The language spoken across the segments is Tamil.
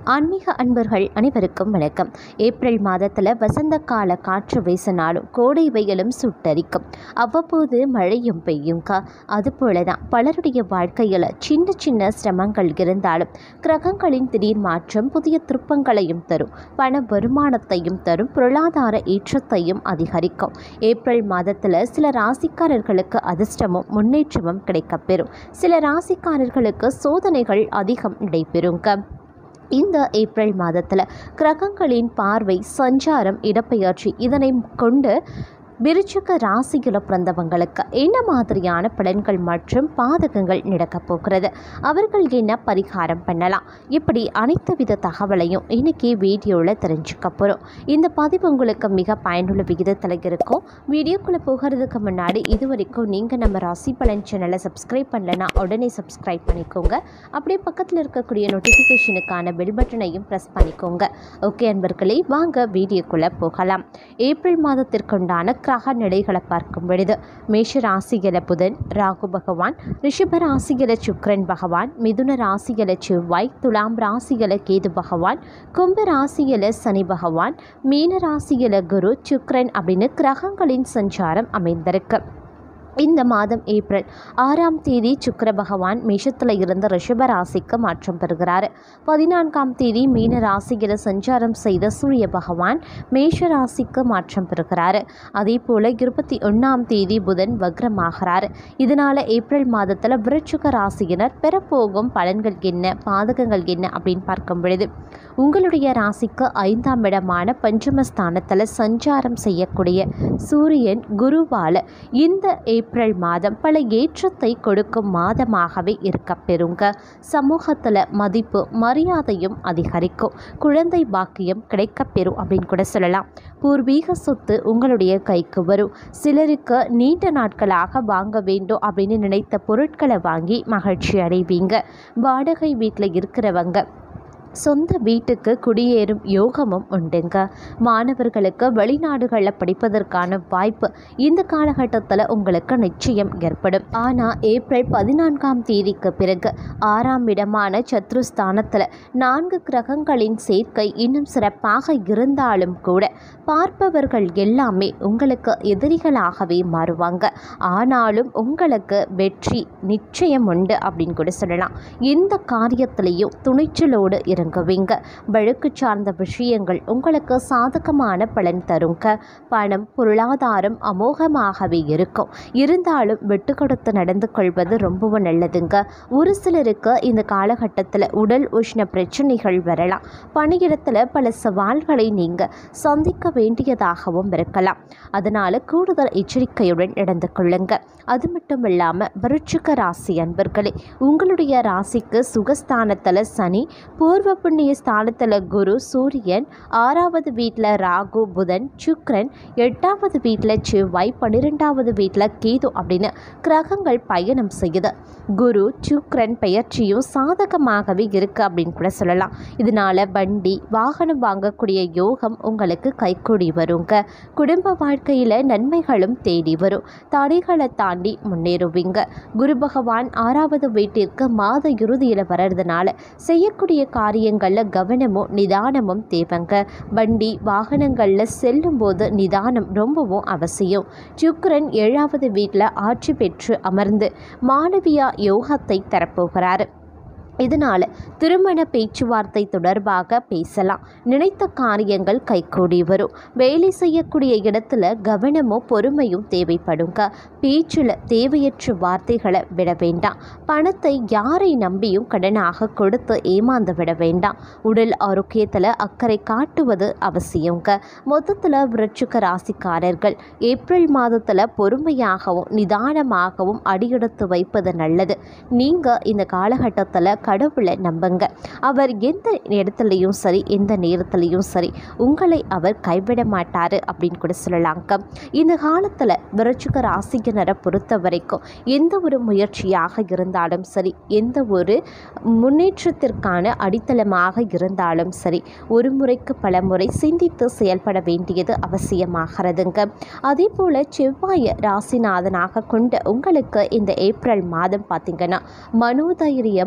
ஆன்மீக அன்பர்கள் அனைவருக்கும் வணக்கம் ஏப்ரல் மாதத்தில் வசந்த கால காற்று வீசினாலும் கோடை வெயிலும் சுட்டரிக்கும் அவ்வப்போது மழையும் பெய்யுங்க அதுபோல தான் பலருடைய வாழ்க்கையில் சின்ன சின்ன சிரமங்கள் இருந்தாலும் கிரகங்களின் திடீர் மாற்றம் புதிய திருப்பங்களையும் தரும் பண வருமானத்தையும் தரும் பொருளாதார ஏற்றத்தையும் அதிகரிக்கும் ஏப்ரல் மாதத்தில் சில ராசிக்காரர்களுக்கு அதிர்ஷ்டமும் முன்னேற்றமும் கிடைக்கப்பெறும் சில ராசிக்காரர்களுக்கு சோதனைகள் அதிகம் நடைபெறுங்க இந்த ஏப்ரல் மாதத்தில் கிரகங்களின் பார்வை சஞ்சாரம் இடப்பெயர்ச்சி இதனை கொண்டு விருச்சிக ராசியில் பிறந்தவங்களுக்கு என்ன மாதிரியான பலன்கள் மற்றும் பாதகங்கள் நடக்கப் போகிறது அவர்கள் என்ன பரிகாரம் பண்ணலாம் இப்படி அனைத்து வித தகவலையும் இன்னைக்கு வீடியோவில் தெரிஞ்சுக்க போகிறோம் இந்த பதிவு உங்களுக்கு மிக பயனுள்ள விகிதத்தில் இருக்கும் வீடியோக்குள்ளே போகிறதுக்கு முன்னாடி இது வரைக்கும் நீங்கள் நம்ம ராசி பலன் சேனலை சப்ஸ்கிரைப் பண்ணலைன்னா உடனே சப்ஸ்கிரைப் பண்ணிக்கோங்க அப்படியே பக்கத்தில் இருக்கக்கூடிய நோட்டிஃபிகேஷனுக்கான பெல் பட்டனையும் ப்ரெஸ் பண்ணிக்கோங்க ஓகே அன்பர்களே வாங்க வீடியோக்குள்ளே போகலாம் ஏப்ரல் மாதத்திற்குண்டான கிரக நிலைகளை பார்க்கும் பொழுது மேஷ ராசியில புதன் ராகு பகவான் ரிஷப ராசியில சுக்கிரன் பகவான் மிதுன ராசியில செவ்வாய் துலாம் ராசியில கேது பகவான் கும்ப ராசியில சனி பகவான் மீன ராசியில குரு சுக்கிரன் அப்படின்னு கிரகங்களின் சஞ்சாரம் அமைந்திருக்கு இந்த மாதம் ஏப்ரல் ஆறாம் தேதி சுக்கிர பகவான் மேஷத்தில் இருந்து ரிஷப ராசிக்கு மாற்றம் பெறுகிறார் பதினான்காம் தேதி மீன ராசியில் சஞ்சாரம் செய்த சூரிய பகவான் மேஷ ராசிக்கு மாற்றம் பெறுகிறார் அதே போல் இருபத்தி ஒன்றாம் தேதி புதன் வக்ரமாகிறார் இதனால் ஏப்ரல் மாதத்தில் விருச்சிக ராசியினர் பெறப்போகும் பலன்கள் என்ன பாதகங்கள் என்ன அப்படின்னு பார்க்கும் பொழுது உங்களுடைய ராசிக்கு ஐந்தாம் இடமான பஞ்சமஸ்தானத்தில் சஞ்சாரம் செய்யக்கூடிய சூரியன் குருவால் இந்த ஏப்ரல் மாதம் பல ஏற்றத்தை கொடுக்கும் மாதமாகவே இருக்க பெறுங்க சமூகத்தில் மதிப்பு மரியாதையும் அதிகரிக்கும் குழந்தை பாக்கியம் கிடைக்கப்பெறும் அப்படின்னு கூட சொல்லலாம் பூர்வீக சொத்து உங்களுடைய கைக்கு வரும் சிலருக்கு நீண்ட நாட்களாக வாங்க வேண்டும் அப்படின்னு நினைத்த பொருட்களை வாங்கி மகிழ்ச்சி அடைவீங்க வாடகை வீட்டில் இருக்கிறவங்க சொந்த வீட்டுக்கு குடியேறும் யோகமும் உண்டுங்க மாணவர்களுக்கு வெளிநாடுகளில் படிப்பதற்கான வாய்ப்பு இந்த காலகட்டத்தில் உங்களுக்கு நிச்சயம் ஏற்படும் ஆனால் ஏப்ரல் பதினான்காம் தேதிக்கு பிறகு ஆறாம் இடமான சத்ருஸ்தானத்தில் நான்கு கிரகங்களின் சேர்க்கை இன்னும் சிறப்பாக இருந்தாலும் கூட பார்ப்பவர்கள் எல்லாமே உங்களுக்கு எதிரிகளாகவே மாறுவாங்க ஆனாலும் உங்களுக்கு வெற்றி நிச்சயம் உண்டு அப்படின்னு கூட சொல்லலாம் எந்த காரியத்திலையும் துணிச்சலோடு இறங்குவீங்க வழக்கு சார்ந்த விஷயங்கள் உங்களுக்கு சாதகமான பலன் தருங்க பணம் பொருளாதாரம் அமோகமாகவே இருக்கும் இருந்தாலும் விட்டு கொடுத்து நடந்து கொள்வது ரொம்பவும் நல்லதுங்க ஒரு சிலருக்கு இந்த காலகட்டத்தில் உடல் உஷ்ண பிரச்சனைகள் வரலாம் பணியிடத்தில் பல சவால்களை நீங்கள் சந்திக்க வேண்டியதாகவும் இருக்கலாம் அதனால் கூடுதல் எச்சரிக்கையுடன் நடந்து கொள்ளுங்க அது மட்டும் இல்லாமல் விருச்சிக ராசி அன்பர்களே உங்களுடைய ராசிக்கு சுகஸ்தானத்தில் சனி பூர்வ புண்ணிய ஸ்தானத்தில் குரு சூரியன் ஆறாவது வீட்டில் ராகு புதன் சுக்ரன் எட்டாவது வீட்டில் செவ்வாய் பன்னிரெண்டாவது வீட்டில் கேது அப்படின்னு கிரகங்கள் பயணம் செய்யுது குரு சுக்ரன் பெயர்ச்சியும் சாதகமாகவே இருக்குது அப்படின்னு கூட சொல்லலாம் இதனால் வண்டி வாகனம் வாங்கக்கூடிய யோகம் உங்களுக்கு கைக்கூடி வருங்க குடும்ப வாழ்க்கையில் நன்மைகளும் தேடி வரும் தடைகளை தாண்டி முன்னேறுவீங்க குரு பகவான் ஆறாவது வீட்டிற்கு மாத இறுதியில் வர்றதுனால செய்யக்கூடிய காரியங்களில் கவனமும் நிதானமும் தேவைங்க வண்டி வாகனங்களில் செல்லும்போது நிதானம் ரொம்பவும் அவசியம் சுக்கிரன் ஏழாவது வீட்டில் ஆட்சி பெற்று அமர்ந்து மாணவியா யோகத்தை தரப்போகிறார் இதனால் திருமண பேச்சுவார்த்தை தொடர்பாக பேசலாம் நினைத்த காரியங்கள் கைகூடி வரும் வேலை செய்யக்கூடிய இடத்துல கவனமும் பொறுமையும் தேவைப்படுங்க பேச்சில் தேவையற்ற வார்த்தைகளை விட வேண்டாம் பணத்தை யாரை நம்பியும் கடனாக கொடுத்து ஏமாந்து விட வேண்டாம் உடல் ஆரோக்கியத்தில் அக்கறை காட்டுவது அவசியங்க மொத்தத்தில் விருச்சிக ராசிக்காரர்கள் ஏப்ரல் மாதத்தில் பொறுமையாகவும் நிதானமாகவும் அடியெடுத்து வைப்பது நல்லது நீங்கள் இந்த காலகட்டத்தில் கடவுளை நம்புங்க அவர் எந்த இடத்துலையும் சரி எந்த நேரத்துலையும் சரி உங்களை அவர் கைவிட மாட்டார் அப்படின்னு கூட சொல்லலாங்க இந்த காலத்தில் விருச்சிக ராசியினரை பொறுத்த வரைக்கும் எந்த ஒரு முயற்சியாக இருந்தாலும் சரி எந்த ஒரு முன்னேற்றத்திற்கான அடித்தளமாக இருந்தாலும் சரி ஒரு முறைக்கு பல முறை சிந்தித்து செயல்பட வேண்டியது அவசியமாகிறதுங்க அதே போல் செவ்வாயை ராசிநாதனாக கொண்ட உங்களுக்கு இந்த ஏப்ரல் மாதம் பார்த்திங்கன்னா மனோதைரியம் அதிகரிக்கும்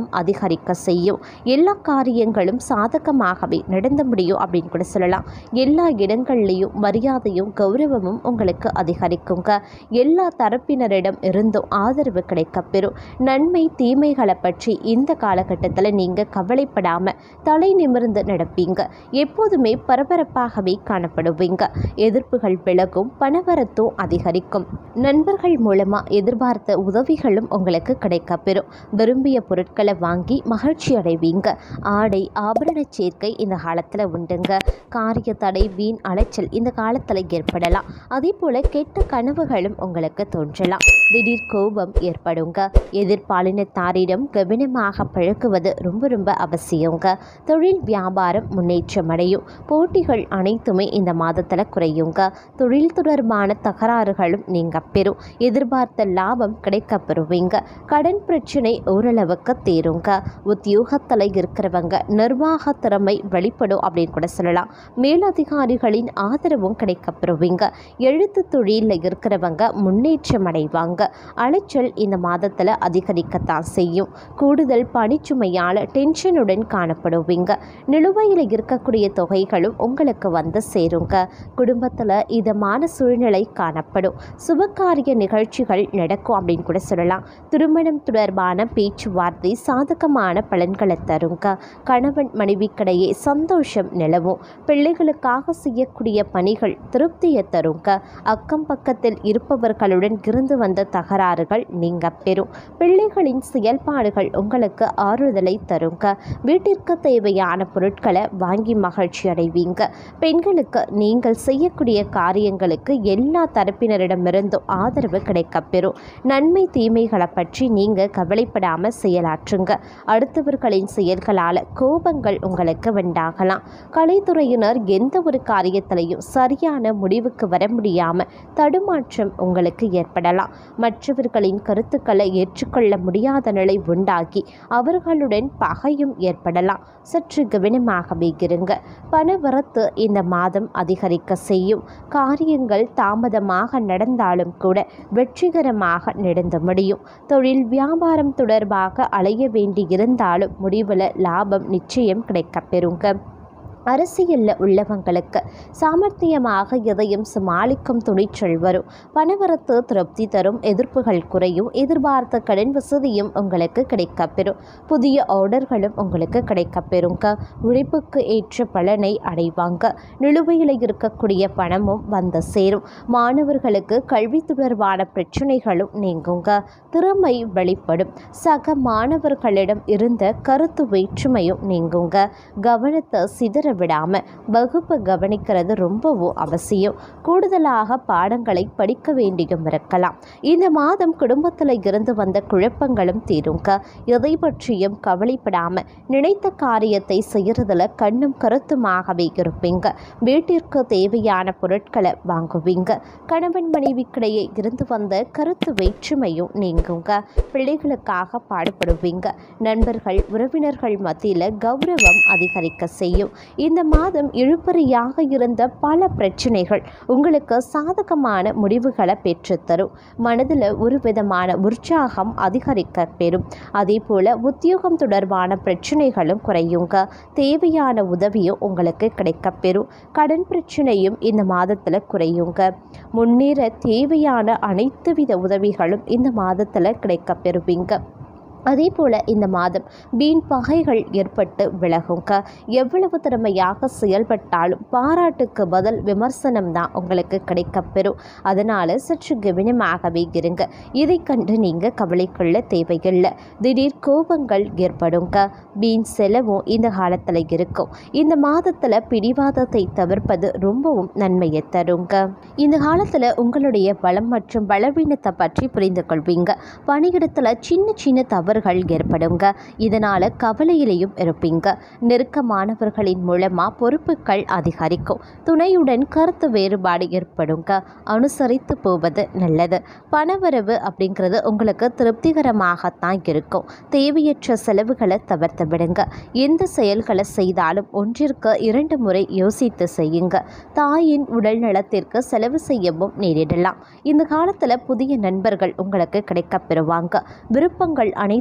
அதிகரிக்க செய்யும் எல்லா காரியங்களும் சாதகமாகவே நடந்து முடியும் அப்படின்னு கூட சொல்லலாம் எல்லா இடங்கள்லையும் மரியாதையும் கௌரவமும் உங்களுக்கு அதிகரிக்குங்க எல்லா தரப்பினரிடம் இருந்தும் ஆதரவு கிடைக்கப்பெறும் நன்மை தீமைகளை பற்றி இந்த காலகட்டத்தில் நீங்கள் கவலைப்படாமல் தலை நிமிர்ந்து நடப்பீங்க எப்போதுமே பரபரப்பாகவே காணப்படுவீங்க எதிர்ப்புகள் விலகும் பணவரத்தும் அதிகரிக்கும் நண்பர்கள் மூலமாக எதிர்பார்த்த உதவிகளும் உங்களுக்கு கிடைக்கப்பெறும் விரும்பிய பொருட்களை வாங்கி மகிழ்ச்சி அடைவீங்க ஆடை ஆபரண சேர்க்கை இந்த காலத்தில் உண்டுங்க காரிய தடை வீண் அலைச்சல் இந்த காலத்தில் ஏற்படலாம் அதே போல் கெட்ட கனவுகளும் உங்களுக்கு தோன்றலாம் திடீர் கோபம் ஏற்படுங்க எதிர்பாலினத்தாரிடம் கவனமாக பழகுவது ரொம்ப ரொம்ப அவசியங்க தொழில் வியாபாரம் முன்னேற்றம் அடையும் போட்டிகள் அனைத்துமே இந்த மாதத்தில் குறையுங்க தொழில் தொடர்பான தகராறுகளும் நீங்க பெறும் எதிர்பார்த்த லாபம் கிடைக்க பெறுவீங்க கடன் பிரச்சனை ஓரளவுக்கு தீருங்க உத்தியோகத்தில் இருக்கிறவங்க நிர்வாக திறமை வெளிப்படும் அப்படின்னு கூட சொல்லலாம் மேலதிகாரிகளின் ஆதரவும் கிடைக்க பெறுவீங்க எழுத்து தொழிலில் இருக்கிறவங்க முன்னேற்றம் அடைவாங்க அலைச்சல் இந்த மாதத்தில் அதிகரிக்கத்தான் செய்யும் கூடுதல் பணிச்சுமையால் டென்ஷனுடன் காணப்படுவீங்க நிலுவையில் இருக்கக்கூடிய தொகைகளும் உங்களுக்கு வந்து சேருங்க குடும்பத்தில் இதமான சூழ்நிலை காணப்படும் சுபகாரிய நிகழ்ச்சிகள் நடக்கும் அப்படின்னு கூட சொல்லலாம் திருமணம் தொடர்பான பேச்சுவார்த்தை சாதகமான பலன்களை தருங்க கணவன் மனைவிக்கிடையே சந்தோஷம் நிலவும் பிள்ளைகளுக்காக செய்யக்கூடிய பணிகள் திருப்தியை தருங்க அக்கம் பக்கத்தில் இருப்பவர்களுடன் இருந்து வந்த தகராறுகள் நீங்க பெறும் பிள்ளைகளின் செயல்பாடுகள் உங்களுக்கு ஆறுதலை தருங்க வீட்டிற்கு தேவையான பொருட்களை வாங்கி மகிழ்ச்சி அடைவீங்க பெண்களுக்கு நீங்கள் செய்யக்கூடிய காரியங்களுக்கு எல்லா தரப்பினரிடமிருந்தும் ஆதரவு கிடைக்கப்பெறும் நன்மை தீமைகளை பற்றி நீங்கள் கவலைப்படாமல் செயலாற்றுங்க அடுத்தவர்களின் செயல்களால் கோபங்கள் உங்களுக்கு உண்டாகலாம் கலைத்துறையினர் எந்த ஒரு காரியத்திலையும் சரியான முடிவுக்கு வர முடியாமல் தடுமாற்றம் உங்களுக்கு ஏற்படலாம் மற்றவர்களின் கருத்துக்களை ஏற்றுக்கொள்ள முடியாத நிலை உண்டாகி அவர்களுடன் பகையும் ஏற்படலாம் சற்று கவனமாகவே இருங்க பணவரத்து இந்த மாதம் அதிகரிக்க செய்யும் காரியங்கள் தாமதமாக நடந்தாலும் கூட வெற்றிகரமாக நடந்து முடியும் தொழில் வியாபாரம் தொடர்பாக அலைய வேண்டி இருந்தாலும் முடிவில் லாபம் நிச்சயம் கிடைக்கப்பெறுங்க அரசியலில் உள்ளவங்களுக்கு சாமர்த்தியமாக எதையும் சமாளிக்கும் துணிச்சல் வரும் பணவரத்து திருப்தி தரும் எதிர்ப்புகள் குறையும் எதிர்பார்த்த கடன் வசதியும் உங்களுக்கு கிடைக்கப்பெறும் புதிய ஆர்டர்களும் உங்களுக்கு கிடைக்கப்பெறுங்க உழைப்புக்கு ஏற்ற பலனை அடைவாங்க நிலுவையில் இருக்கக்கூடிய பணமும் வந்து சேரும் மாணவர்களுக்கு கல்வி தொடர்பான பிரச்சனைகளும் நீங்குங்க திறமை வெளிப்படும் சக மாணவர்களிடம் இருந்த கருத்து வேற்றுமையும் நீங்குங்க கவனத்தை சிதற விடாமல் வகுப்பை கவனிக்கிறது ரொம்பவும் அவசியம் கூடுதலாக பாடங்களை படிக்க வேண்டியும் இருக்கலாம் இந்த மாதம் குடும்பத்தில் இருந்து வந்த குழப்பங்களும் தீருங்க எதை பற்றியும் கவலைப்படாமல் நினைத்த காரியத்தை செய்யறதுல கண்ணும் கருத்துமாகவே இருப்பீங்க வீட்டிற்கு தேவையான பொருட்களை வாங்குவீங்க கணவன் மனைவிக்கிடையே இருந்து வந்த கருத்து வேற்றுமையும் நீங்குங்க பிள்ளைகளுக்காக பாடுபடுவீங்க நண்பர்கள் உறவினர்கள் மத்தியில் கௌரவம் அதிகரிக்க செய்யும் இந்த மாதம் இழுபறியாக இருந்த பல பிரச்சனைகள் உங்களுக்கு சாதகமான முடிவுகளை பெற்றுத்தரும் மனதில் ஒரு விதமான உற்சாகம் அதிகரிக்க பெறும் அதே போல் உத்தியோகம் தொடர்பான பிரச்சனைகளும் குறையுங்க தேவையான உதவியும் உங்களுக்கு கிடைக்கப்பெறும் கடன் பிரச்சனையும் இந்த மாதத்தில் குறையுங்க முன்னேற தேவையான அனைத்து வித உதவிகளும் இந்த மாதத்தில் கிடைக்கப்பெறுவீங்க அதே போல் இந்த மாதம் வீண் பகைகள் ஏற்பட்டு விலகுங்க எவ்வளவு திறமையாக செயல்பட்டாலும் பாராட்டுக்கு பதில் விமர்சனம் தான் உங்களுக்கு கிடைக்கப்பெறும் அதனால் சற்று கவனமாகவே இருங்க இதை கண்டு நீங்கள் கவலை கொள்ள தேவையில்லை திடீர் கோபங்கள் ஏற்படுங்க வீண் செலவும் இந்த காலத்தில் இருக்கும் இந்த மாதத்தில் பிடிவாதத்தை தவிர்ப்பது ரொம்பவும் நன்மையை தருங்க இந்த காலத்தில் உங்களுடைய பலம் மற்றும் பலவீனத்தை பற்றி புரிந்து கொள்வீங்க பணியிடத்தில் சின்ன சின்ன தவறுகள் ஏற்படுங்க இதனால் கவலையிலையும் இருப்பீங்க நெருக்கமானவர்களின் மூலமாக பொறுப்புகள் அதிகரிக்கும் துணையுடன் கருத்து வேறுபாடு ஏற்படுங்க அனுசரித்து போவது நல்லது பணவரவு அப்படிங்கிறது உங்களுக்கு திருப்திகரமாகத்தான் இருக்கும் தேவையற்ற செலவுகளை தவிர்த்து விடுங்க எந்த செயல்களை செய்தாலும் ஒன்றிற்கு இரண்டு முறை யோசித்து செய்யுங்க தாயின் உடல் நலத்திற்கு செலவு செய்யவும் நேரிடலாம் இந்த காலத்தில் புதிய நண்பர்கள் உங்களுக்கு கிடைக்கப் பெறுவாங்க விருப்பங்கள் அனைத்து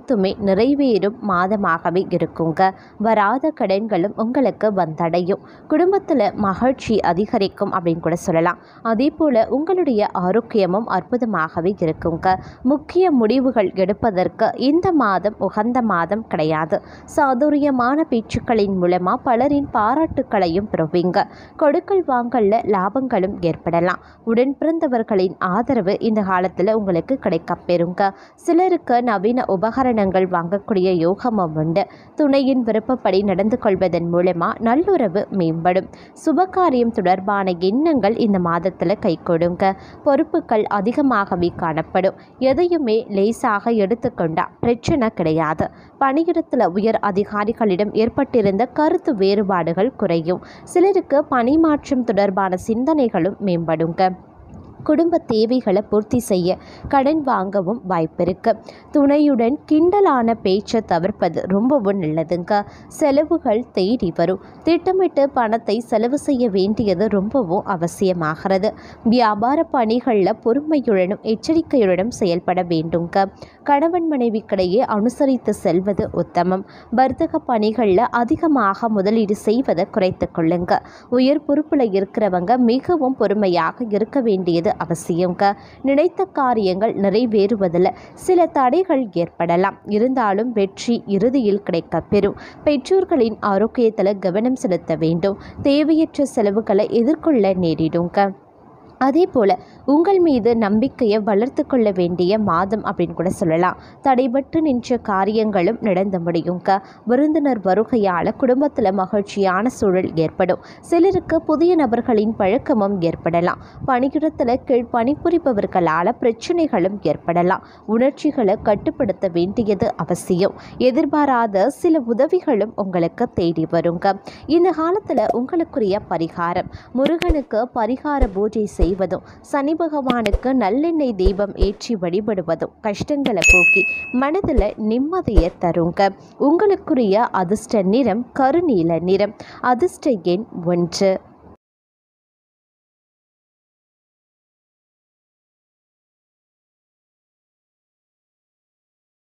அனைத்துமே நிறைவேறும் மாதமாகவே இருக்குங்க வராத கடன்களும் உங்களுக்கு வந்தடையும் குடும்பத்தில் மகிழ்ச்சி அதிகரிக்கும் அப்படின்னு கூட சொல்லலாம் அதே போல் உங்களுடைய ஆரோக்கியமும் அற்புதமாகவே இருக்குங்க முக்கிய முடிவுகள் எடுப்பதற்கு இந்த மாதம் உகந்த மாதம் கிடையாது சாதுரியமான பேச்சுக்களின் மூலமாக பலரின் பாராட்டுக்களையும் பெறுவீங்க கொடுக்கல் வாங்கல்ல லாபங்களும் ஏற்படலாம் உடன் பிறந்தவர்களின் ஆதரவு இந்த காலத்தில் உங்களுக்கு கிடைக்கப் பெறுங்க சிலருக்கு நவீன உபகரணங்கள் வாங்கக்கூடிய யோகமும் உண்டு துணையின் விருப்பப்படி நடந்து கொள்வதன் மூலமாக நல்லுறவு மேம்படும் சுபகாரியம் தொடர்பான எண்ணங்கள் இந்த மாதத்தில் கை கொடுங்க பொறுப்புகள் அதிகமாகவே காணப்படும் எதையுமே லேசாக எடுத்துக்கொண்டா பிரச்சனை கிடையாது பணியிடத்தில் உயர் அதிகாரிகளிடம் ஏற்பட்டிருந்த கருத்து வேறுபாடுகள் குறையும் சிலருக்கு பணிமாற்றம் தொடர்பான சிந்தனைகளும் மேம்படுங்க குடும்ப தேவைகளை பூர்த்தி செய்ய கடன் வாங்கவும் வாய்ப்பிருக்கு துணையுடன் கிண்டலான பேச்சை தவிர்ப்பது ரொம்பவும் நல்லதுங்க செலவுகள் தேடி வரும் திட்டமிட்டு பணத்தை செலவு செய்ய வேண்டியது ரொம்பவும் அவசியமாகிறது வியாபார பணிகளில் பொறுமையுடனும் எச்சரிக்கையுடனும் செயல்பட வேண்டுங்க கணவன் மனைவிக்கிடையே அனுசரித்து செல்வது உத்தமம் வர்த்தக பணிகளில் அதிகமாக முதலீடு செய்வதை குறைத்து கொள்ளுங்க உயர் பொறுப்பில் இருக்கிறவங்க மிகவும் பொறுமையாக இருக்க வேண்டியது அவசியங்க நினைத்த காரியங்கள் நிறைவேறுவதில் சில தடைகள் ஏற்படலாம் இருந்தாலும் வெற்றி இறுதியில் கிடைக்கப்பெறும் பெற்றோர்களின் ஆரோக்கியத்தில் கவனம் செலுத்த வேண்டும் தேவையற்ற செலவுகளை எதிர்கொள்ள நேரிடுங்க அதே போல் உங்கள் மீது நம்பிக்கையை வளர்த்து கொள்ள வேண்டிய மாதம் அப்படின்னு கூட சொல்லலாம் தடைபட்டு நின்ற காரியங்களும் நடந்து முடியுங்க விருந்தினர் வருகையால் குடும்பத்தில் மகிழ்ச்சியான சூழல் ஏற்படும் சிலருக்கு புதிய நபர்களின் பழக்கமும் ஏற்படலாம் பணியிடத்தில் கீழ் பணிபுரிபவர்களால் பிரச்சனைகளும் ஏற்படலாம் உணர்ச்சிகளை கட்டுப்படுத்த வேண்டியது அவசியம் எதிர்பாராத சில உதவிகளும் உங்களுக்கு தேடி வருங்க இந்த காலத்தில் உங்களுக்குரிய பரிகாரம் முருகனுக்கு பரிகார பூஜை செய்வதும் சனி பகவானுக்கு நல்லெண்ணெய் தீபம் ஏற்றி வழிபடுவதும் கஷ்டங்களை போக்கி மனதில் நிம்மதியை தருங்க உங்களுக்குரிய அதிர்ஷ்ட நிறம் கருநீல நிறம் அதிர்ஷ்ட எண் ஒன்று